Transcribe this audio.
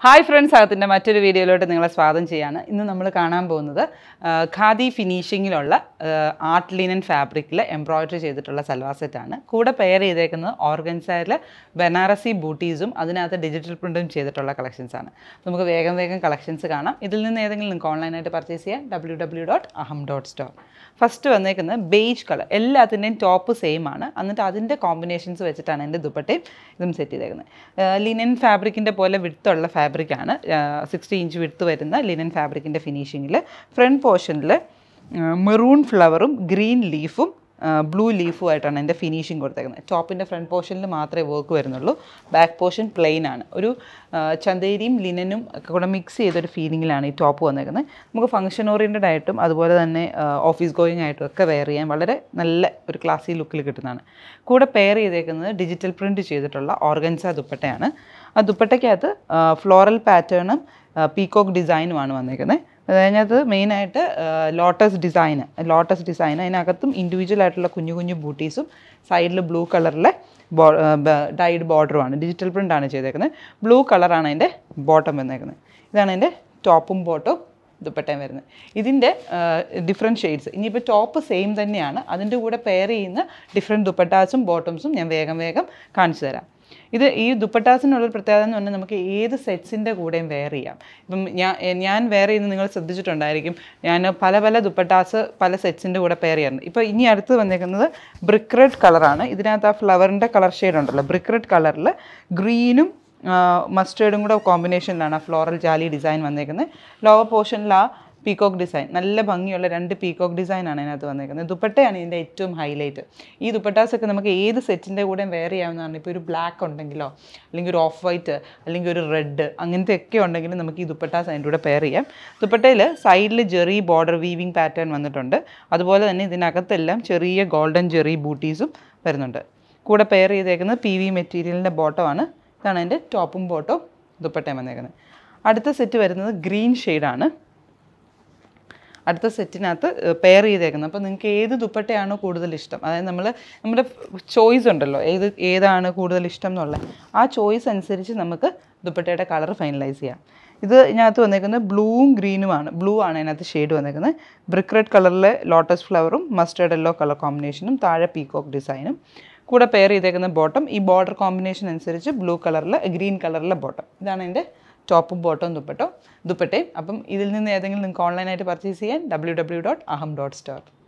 hi friends അകത്തിൻ്റെ മറ്റൊരു വീഡിയോയിലോട്ട് നിങ്ങളെ സ്വാഗതം ചെയ്യാണ് ഇന്ന് നമ്മൾ കാണാൻ പോകുന്നത് ആ, ഖാദി ഫിനിഷിങ്ങിലുള്ള ആർട്ട് ലിനൻ ഫാബ്രിക്കിൽ എംബ്രോയ്ഡറി ചെയ്തിട്ടുള്ള സൽവാർ സെറ്റാണ് കൂടെ പെയർ ചെയ്തേക്കുന്നത് ഓർഗൻസയിലെ ബനാറസി ബൂട്ടീസും അതിനകത്ത് ഡിജിറ്റൽ പ്രിൻറ്റും ചെയ്തിട്ടുള്ള കളക്ഷൻസ് ആണ് നമുക്ക് വേഗം വേഗം കളക്ഷൻസ് കാണാം ഇതിൽ നിന്ന് ഏതെങ്കിലും നിങ്ങൾക്ക് ഓൺലൈനായിട്ട് പർച്ചേസ് ചെയ്യാം W W dot Aham dot store first വന്നേക്കുന്നത് ബേജ് കളർ എല്ലാത്തിൻ്റെയും ടോപ്പ് സെയിം ആണ് എന്നിട്ട് അതിൻ്റെ കോമ്പിനേഷൻസ് വെച്ചിട്ടാണ് എൻ്റെ ദുപ്പട്ടയും ഇതും സെറ്റ് ചെയ്തേക്കുന്നത് ലിനൻ ഫാബ്രിക്കിൻ്റെ പോലെ വിടുത്തുള്ള ഫാബ്രിക്കാണ് സിക്സ്റ്റി ഇഞ്ച് വിടുത്ത് വരുന്ന ലിനൻ ഫാബ്രിക്കിൻ്റെ ഫിനിഷിങ്ങിൽ ഫ്രണ്ട് പോർഷനിൽ മെറൂൺ ഫ്ലവറും ഗ്രീൻ ലീഫും ബ്ലൂ ലീഫും ആയിട്ടാണ് എൻ്റെ ഫിനിഷിങ് കൊടുത്തേക്കുന്നത് ടോപ്പിൻ്റെ ഫ്രണ്ട് പോർഷനിൽ മാത്രമേ വർക്ക് വരുന്നുള്ളൂ ബാക്ക് പോർഷൻ പ്ലെയിൻ ആണ് ഒരു ആ, ചന്തേരിയും ലിനനും ഒക്കെ കൂടെ മിക്സ് ചെയ്തൊരു ഫീലിങ്ങിലാണ് ഈ ടോപ്പ് വന്നേക്കുന്നത് നമുക്ക് ഫംഗ്ഷൻ ഓറിയൻറ്റഡ് ആയിട്ടും അതുപോലെ തന്നെ ഓഫീസ് ഗോയിങ് ആയിട്ടും ഒക്കെ വെയർ ചെയ്യാൻ വളരെ നല്ല ഒരു ക്ലാസി ലുക്കിൽ കിട്ടുന്നതാണ് കൂടെ പെയർ ചെയ്തേക്കുന്നത് ഡിജിറ്റൽ പ്രിൻറ്റ് ചെയ്തിട്ടുള്ള ഓർഗൻസ ദുപ്പട്ടയാണ് ആ ദുപ്പട്ടയ്ക്കകത്ത് ഫ്ലോറൽ പാറ്റേണും പീകോക്ക് ഡിസൈനുമാണ് വന്നേക്കുന്നത് അതിനകത്ത് മെയിനായിട്ട് ലോട്ടസ് ഡിസൈന് ലോട്ടസ് ഡിസൈൻ അതിനകത്തും ഇൻഡിവിജ്വൽ ആയിട്ടുള്ള കുഞ്ഞു കുഞ്ഞു ബൂട്ടീസും സൈഡിൽ ബ്ലൂ കളറിലെ ബോ ഡൈഡ് ബോർഡറുമാണ് ഡിജിറ്റൽ പ്രിൻ്റ് ആണ് ചെയ്തേക്കുന്നത് ബ്ലൂ കളറാണ് അതിൻ്റെ ബോട്ടം വന്നേക്കുന്നത് ഇതാണ് അതിൻ്റെ ടോപ്പും ബോട്ടും ദുപ്പട്ടയും വരുന്നത് ഇതിൻ്റെ ഡിഫറെൻറ്റ് ഷെയ്ഡ്സ് ഇനിയിപ്പോൾ ടോപ്പ് സെയിം തന്നെയാണ് അതിൻ്റെ കൂടെ പെയർ ചെയ്യുന്ന ഡിഫറെൻറ്റ് ദുപ്പട്ടാസും ബോട്ടംസും ഞാൻ വേഗം വേഗം കാണിച്ചു തരാം ഇത് ഈ ദുപ്പട്ടാസിനുള്ളൊരു പ്രത്യേകത എന്ന് പറഞ്ഞാൽ നമുക്ക് ഏത് സെറ്റ്സിൻ്റെ കൂടെയും വെയർ ചെയ്യാം ഇപ്പം ഞാൻ ഞാൻ വെയർ ചെയ്യുന്നത് നിങ്ങൾ ശ്രദ്ധിച്ചിട്ടുണ്ടായിരിക്കും ഞാൻ പല പല ദുപ്പട്ടാസ് പല സെറ്റ്സിൻ്റെ കൂടെ പെയർ ചെയ്യാറുണ്ട് ഇപ്പോൾ ഇനി അടുത്ത് വന്നേക്കുന്നത് ബ്രിക്ക് റെഡ് കളറാണ് ഇതിനകത്ത് ആ ഫ്ലവറിൻ്റെ കളർ ഷെയ്ഡ് ഉണ്ടല്ലോ ബ്രിക്ക് റെഡ് കളറിൽ ഗ്രീനും മസ്റ്റേർഡും കൂടെ കോമ്പിനേഷനിലാണ് ആ ഫ്ലോറൽ ജാലി ഡിസൈൻ വന്നേക്കുന്നത് ലോവർ പോർഷനിൽ ആ പീകോക്ക് ഡിസൈൻ നല്ല ഭംഗിയുള്ള രണ്ട് പീകോക്ക് ഡിസൈനാണ് അതിനകത്ത് വന്നേക്കുന്നത് ദുപ്പട്ടയാണ് ഇതിൻ്റെ ഏറ്റവും ഹൈലൈറ്റ് ഈ ദുപ്പട്ടാസൊക്കെ നമുക്ക് ഏത് സെറ്റിൻ്റെ കൂടെ വെയർ ചെയ്യാവുന്നതാണ് ഇപ്പോൾ ഒരു ബ്ലാക്ക് ഉണ്ടെങ്കിലോ അല്ലെങ്കിൽ ഒരു ഓഫ് വൈറ്റ് അല്ലെങ്കിൽ ഒരു റെഡ് അങ്ങനത്തെ ഒക്കെ ഉണ്ടെങ്കിൽ നമുക്ക് ഈ ദുപ്പട്ടാസ് അതിൻ്റെ കൂടെ പെയർ ചെയ്യാം ദുപ്പട്ടയിൽ സൈഡിൽ ജെറി ബോർഡർ വീവിങ് പാറ്റേൺ വന്നിട്ടുണ്ട് അതുപോലെ തന്നെ ഇതിനകത്തെല്ലാം ചെറിയ ഗോൾഡൻ ജെറി ബൂട്ടീസും വരുന്നുണ്ട് കൂടെ പെയർ ചെയ്തേക്കുന്നത് പി വി മെറ്റീരിയലിൻ്റെ ബോട്ടമാണ് ഇതാണ് അതിൻ്റെ ടോപ്പും ബോട്ടവും ദുപ്പട്ടയും വന്നേക്കുന്നത് അടുത്ത സെറ്റ് വരുന്നത് ഗ്രീൻ ഷെയ്ഡാണ് അടുത്ത സെറ്റിനകത്ത് പെയർ ചെയ്തേക്കുന്നത് അപ്പോൾ നിങ്ങൾക്ക് ഏത് ദുപ്പട്ടയാണോ കൂടുതൽ ഇഷ്ടം അതായത് നമ്മൾ നമ്മുടെ ചോയ്സ് ഉണ്ടല്ലോ ഏത് ഏതാണ് കൂടുതൽ ഇഷ്ടം എന്നുള്ളത് ആ ചോയ്സ് അനുസരിച്ച് നമുക്ക് ദുപ്പട്ടയുടെ കളർ ഫൈനലൈസ് ചെയ്യാം ഇത് ഇതിനകത്ത് വന്നേക്കുന്നത് ബ്ലൂവും ഗ്രീനുമാണ് ബ്ലൂ ആണ് ഇതിനകത്ത് ഷെയ്ഡ് വന്നേക്കുന്നത് ബ്രിക്ക് റെഡ് കളറിലെ ലോട്ടസ് ഫ്ലവറും മസ്റ്റേർഡ് യെല്ലോ കളർ കോമ്പിനേഷനും താഴെ പീകോക്ക് ഡിസൈനും കൂടെ പെയർ ചെയ്തേക്കുന്ന ബോട്ടം ഈ ബോർഡർ കോമ്പിനേഷൻ അനുസരിച്ച് ബ്ലൂ കളറിൽ ഗ്രീൻ കളറിലെ ബോട്ടം ഇതാണ് എൻ്റെ ടോപ്പും ബോട്ടവും ദുപ്പട്ടോ ദുപ്പട്ടയും അപ്പം ഇതിൽ നിന്ന് ഏതെങ്കിലും നിങ്ങൾക്ക് ഓൺലൈനായിട്ട് പർച്ചേസ് ചെയ്യാൻ W W dot Aham dot store